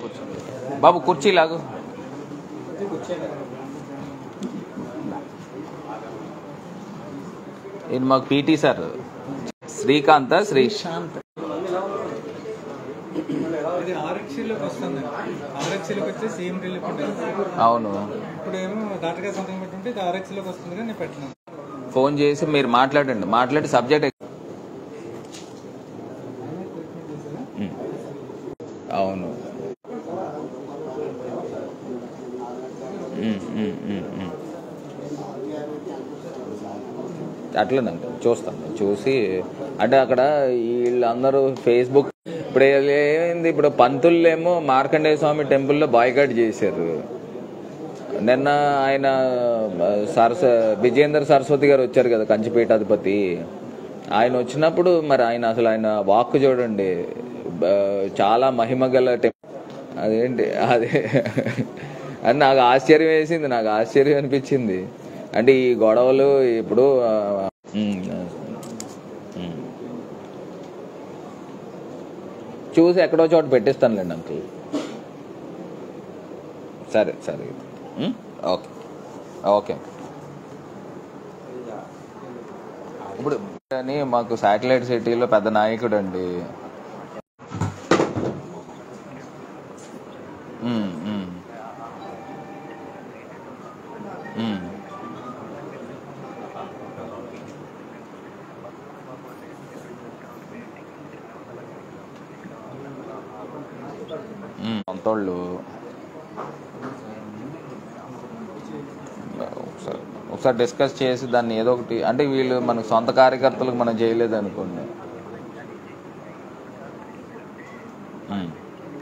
కూర్చో బాబు కుర్చీ లాగు ఇది మాకు పీటీ సార్ శ్రీకాంత శ్రీ అది ఆర్ఎక్సీలోకి వస్తుంది ఆర్ఎక్సీలోకి వచ్చి సేమ్ రిలీఫ్ ఉంటుంది అవును ఇప్పుడు ఏమో డాక్టర్ గారు సంతకం పెట్టుంటే ఇది ఆర్ఎక్సీలోకి వస్తుంది కానీ నేను పెట్టినాను ఫోన్ చేసి మీరు మాట్లాడండి మాట్లాడి సబ్జెక్ట్ ఉమ్. అవును ఉమ్, ఉమ్, ఉమ్, ఉమ్. అట్లేనండి చూస్తాను చూసి అంటే అక్కడ వీళ్ళందరూ ఫేస్బుక్ ఇప్పుడు ఏమైంది ఇప్పుడు పంతులేమో మార్కండేయ స్వామి టెంపుల్లో బాయ్కాట్ చేశారు నిన్న ఆయన ఆ, సరస్వ విజేందర్ సరస్వతి గారు వచ్చారు కదా కంచిపీఠాధిపతి ఆయన వచ్చినప్పుడు మరి ఆయన అసలు ఆయన వాక్ చూడండి బ- చాలా మహిమ గల టెం అదేంటి అదే అని నాకు ఆశ్చర్యం వేసింది నాకు ఆశ్చర్యం అనిపించింది అంటే ఈ గొడవలు ఇప్పుడు ఆ, ఉమ్, ఉమ్. చూసి ఎక్కడో చోట పెట్టిస్తానులేండి అంకుల్ సరే సరే ఉమ్, ఓకే ఓకే ఇప్పుడు అని మాకు శాటిలైట్ సిటీలో పెద్ద నాయకుడు అండి ఉమ్, ఉమ్. ఉమ్. ఉమ్, సొంతోళ్ళు ఒకసారి ఒకసారి డిస్కస్ చేసి దాన్ని ఏదో ఒకటి అంటే వీళ్ళు మన సొంత కార్యకర్తలకు మనం చేయలేదు అనుకోండి ఉమ్.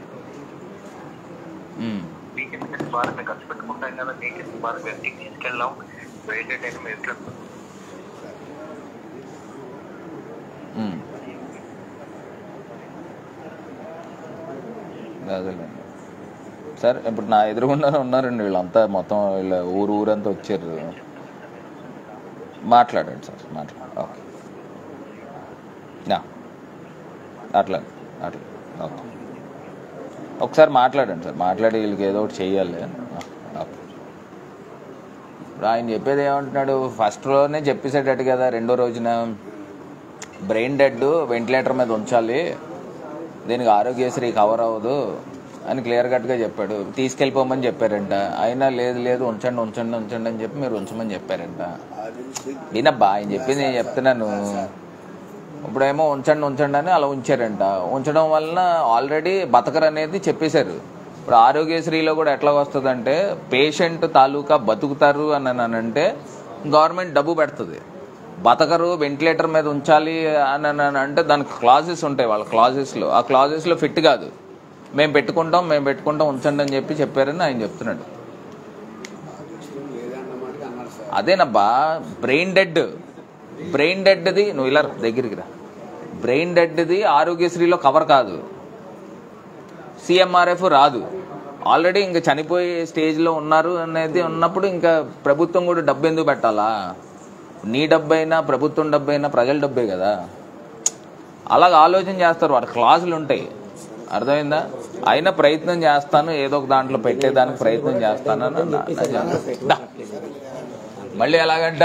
ఉమ్. మీకు ఎందుకంటే బాగా మేము ఖర్చు పెట్టుకుంటాం కదా మీకు ఎందుకు బాగా వ్యక్తికి తీసుకెళ్ళాం వెయిటెడ్ అయినా మీరు ఎట్లా ఉమ్. అదేలేండి సరే ఇప్పుడు నా ఎదురుగుండా ఉన్నారండి వీళ్ళంతా మొత్తం వీళ్ళ ఊరు ఊరంతా వచ్చారు మాట్లాడండి సార్ మాట్లాడండి ఓకే యా. అట్లా అట్లా ఓకే ఒకసారి మాట్లాడండి సార్ మాట్లాడి వీళ్ళకి ఏదో ఒకటి చెయ్యాలి ఆ, ఓకే ఇప్పుడు ఆయన చెప్పేది ఏమంటున్నాడు ఫస్ట్లోనే చెప్పేసేటట్టు కదా రెండో రోజున బ్రెయిన్ డెడ్ వెంటిలేటర్ మీద ఉంచాలి దీనికి ఆరోగ్యశ్రీ కవర్ అవ్వదు అని క్లియర్ కట్గా చెప్పాడు తీసుకెళ్ళిపోమని చెప్పారంట అయినా లేదు లేదు ఉంచండి ఉంచండి ఉంచండి అని చెప్పి మీరు ఉంచమని చెప్పారంట వినబ్బా ఆయన చెప్పింది నేను చెప్తున్నాను ఇప్పుడేమో ఉంచండి ఉంచండి అని అలా ఉంచారంట ఉంచడం వలన ఆల్రెడీ బతకరు అనేది చెప్పేశారు ఇప్పుడు ఆరోగ్యశ్రీలో కూడా ఎట్లా వస్తుందంటే పేషెంట్ తాలూకా బతుకుతారు అని అని అంటే గవర్నమెంట్ డబ్బు పెడుతుంది బతకరు వెంటిలేటర్ మీద ఉంచాలి అని అని అంటే దానికి క్లాజెస్ ఉంటాయి వాళ్ళ క్లాజెస్లో ఆ క్లాజెస్లో ఫిట్ కాదు మేము పెట్టుకుంటాం మేము పెట్టుకుంటాం ఉంచండి అని చెప్పి చెప్పారని ఆయన చెప్తున్నాడు అదేనబ్బా బ్రెయిన్ డెడ్ బ్రెయిన్ డెడ్ది నువ్వు ఇలా రా, దగ్గరికి రా బ్రెయిన్ డెడ్ది ఆరోగ్యశ్రీలో కవర్ కాదు సిఎంఆర్ఎఫ్ రాదు ఆల్రెడీ ఇంకా చనిపోయే స్టేజ్లో ఉన్నారు అనేది ఉన్నప్పుడు ఇంకా ప్రభుత్వం కూడా డబ్బు ఎందుకు పెట్టాలా నీ డబ్బైనా ప్రభుత్వం డబ్బైనా ప్రజల డబ్బే కదా అలాగ ఆలోచన చేస్తారు వాటి క్లాసులు ఉంటాయి అర్థమైందా అయినా ప్రయత్నం చేస్తాను ఏదో ఒక దాంట్లో పెట్టేదానికి ప్రయత్నం చేస్తాను అని అన్నా. దా. మళ్ళీ ఎలాగంట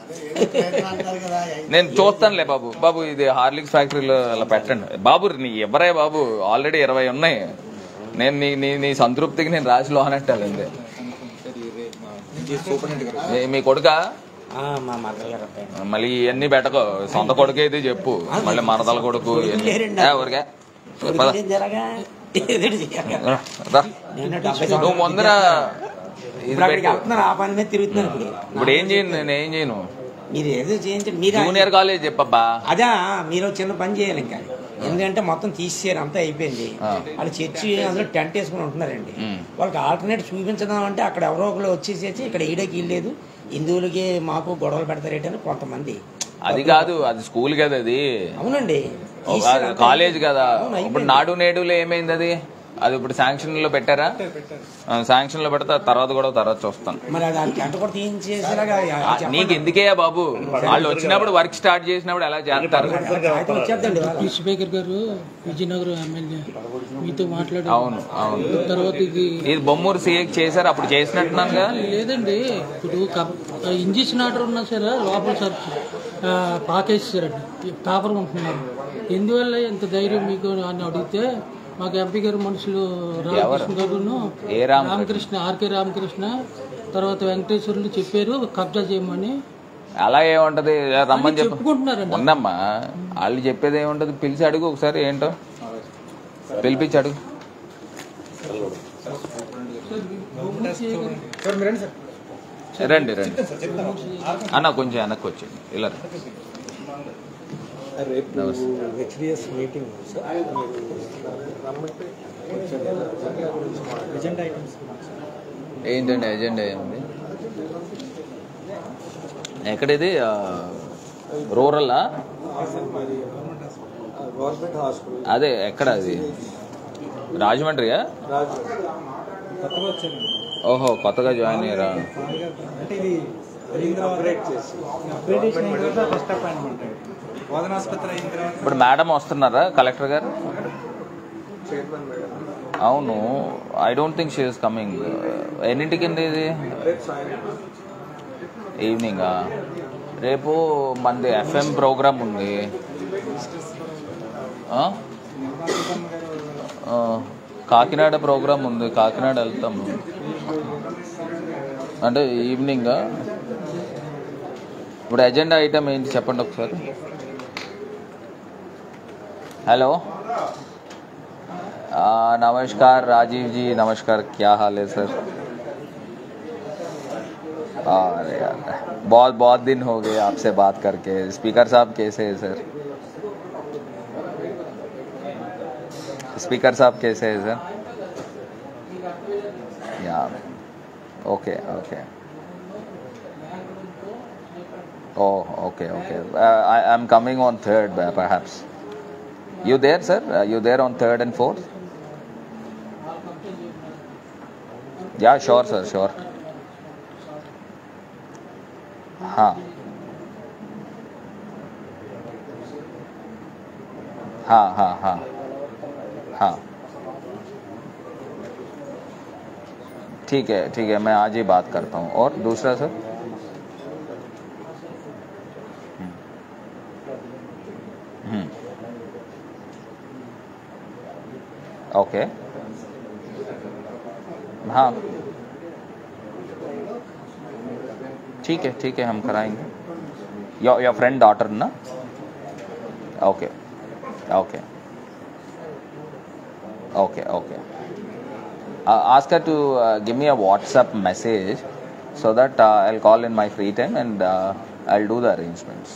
నేను చూస్తానులే బాబు బాబు ఇది హార్లిక్స్ ఫ్యాక్టరీలో అలా పెట్టండి బాబు నీ ఎవరే బాబు ఆల్రెడీ ఇరవై ఉన్నాయి నేను నీ నీ నీ సంతృప్తికి నేను రాసి లోనట్టాలండి మీ- మీ కొడుక మా మదర్ గారు అబ్బాయి. మళ్ళీ ఇవన్నీ పెట్టకో సొంత కొడుకు అయితే చెప్పు మళ్ళీ మరదల కొడుకు ఇవన్నీ. లేరండి. ఏ, ఊరికే పద. ఏం జరగా ఏదేంటి చేయాలి? రా, రా. నేను డెబ్బై నువ్వు సంవత్సరాలు ముందర ఇది ఇప్పుడు అక్కడికి పెట్టు. వెళ్తున్నారు ఆ పని మీద తిరుగుతున్నారు ఇప్పుడు ఇప్పుడు ఏం చేయను నేను ఏం చేయను మీరు ఏదో చేయించండి మీరు జూనియర్ కాలేజ్ చెప్పబ్బా అదే మీరు ఒక చిన్న పని చేయాలి ఇంకా ఎందుకంటే మొత్తం తీసేసారు అంతా అయిపోయింది ఆ. వాళ్ళు చర్చి అందులో టెంట్ వేసుకుని ఉంటున్నారండి ఉమ్. వాళ్ళకి ఆల్టర్నేట్ చూపించడం అంటే అక్కడ ఎవరో ఒకరు వచ్చేసేసి ఇక్కడ ఈడకి ఇల్లేదు హిందువులకి మాకు గొడవలు పెడతారేటని కొంతమంది అది కాదు అది స్కూల్ కదా అది అవునండి ఒక- తీసేసారు అంతా. కాలేజ్ కదా అవును, ఇప్పుడు అయిపోయింది. నాడు నేడులో ఏమైంది అది అది ఇప్పుడు శాంక్షన్ లో పెట్టారా పెట్టారు శాంక్షన్ లో పెడితే తర్వాత కూడా తర్వాత చూస్తాను మరి అది ఆ టెంట్ కూడా తీయించేసేలాగా ఆ, నీకు ఎందుకే బాబు వాళ్ళు వచ్చినప్పుడు వర్క్ స్టార్ట్ చేసినప్పుడు ఎలా చేస్తారు అయితే వచ్చేద్దండి ఇవాళ. స్పీకర్ గారు విజయనగరం ఎమ్మెల్యే మీతో మాట్లాడారు అవును అవును తర్వాత ఇది ఇది బొమ్మూరు సీఏ చేశారు అప్పుడు చేసినట్టున్నానుగా లేదండి ఇప్పుడు ఇంజక్షన్ ఆర్డర్ ఉన్నా సరే లోపల సార్ ఆ, పాకేసారండి కాపురం ఉంటున్నారు ఎందువల్ల ఎంత ధైర్యం మీకు అని అడిగితే మాకు ఎంపీ గారు మనుషులు రామకృష్ణ గారును ఏ రామ్ రామకృష్ణ ఆర్కే రామకృష్ణ తర్వాత వెంకటేశ్వర్లు చెప్పారు కబ్జా చేయమని అలా ఏముంటది రమ్మని చెప్పు చెప్పుకుంటున్నారండి ఉందమ్మా వాళ్ళు చెప్పేది ఏముంటది పిలిచి అడుగు ఒకసారి ఏంటో పిలిపించి అడుగు సార్ మీరు రండి సార్ రండి రండి అన్న కొంచెం వెనక్కి వచ్చింది ఇలా రండి. నమస్తే హెచ్డిఎస్ మీటింగ్ సార్ రమ్మంటే ఎజెండా ఐటమ్స్ ఏంటండి ఎజెండా ఏముంది ఎక్కడిది రూరల్లా గవర్నమెంట్ హాస్పిటల్ అదే ఎక్కడ అది రాజమండ్రియా రాజు కొత్తగా వచ్చారు ఓహో కొత్తగా జాయిన్ అయ్యారా అంటే ఇది అయిన తర్వాత అప్గ్రేడ్ చేసి అప్గ్రేడేషన్ అయిన తర్వాత ఫస్ట్ అపాయింట్మెంట్ బోధన ఆసుపత్రి అయిన తర్వాత ఇప్పుడు మేడం వస్తున్నారా కలెక్టర్ గారు చైర్మన్ మేడం అవును I don't think she is coming ఎన్నింటికి అండి ఇది రేపు సాయంత్రం ఈవినింగా రేపు మనది ఎఫ్ఎం ప్రోగ్రామ్ ఉంది ఆ? ఆ, కాకినాడ ప్రోగ్రామ్ ఉంది కాకినాడ వెళ్తాము అంటే ఈవినింగా ఇప్పుడు ఎజెండా ఐటమ్ ఏంటి చెప్పండి ఒకసారి హలో आ, नमस्कार राजीव जी नमस्कार क्या हाल है सर अरे यार बहुत बहुत दिन हो गए आपसे बात करके स्पीकर साहब कैसे हैं सर स्पीकर साहब कैसे हैं सर या okay okay Oh, okay, okay. Uh, I am coming on third, uh, perhaps. You there, sir? Uh, you there on third and fourth? Yeah, sure, sir, sure. हाँ हाँ हाँ हाँ हाँ ठीक है ठीक है मैं आज ही बात करता हूँ और दूसरा सर हम्म ओके हाँ ठीक है ठीक है हम कराएंगे योर योर फ्रेंड डॉटर ना okay okay okay okay ask her to uh, give me a WhatsApp message so that uh, I'll call in my free time and uh, I'll do the arrangements.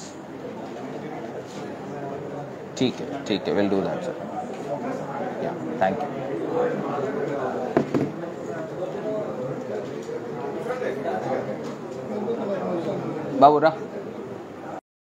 ठीक है ठीक है we'll do that sir. Yeah, thank you. బాబు రా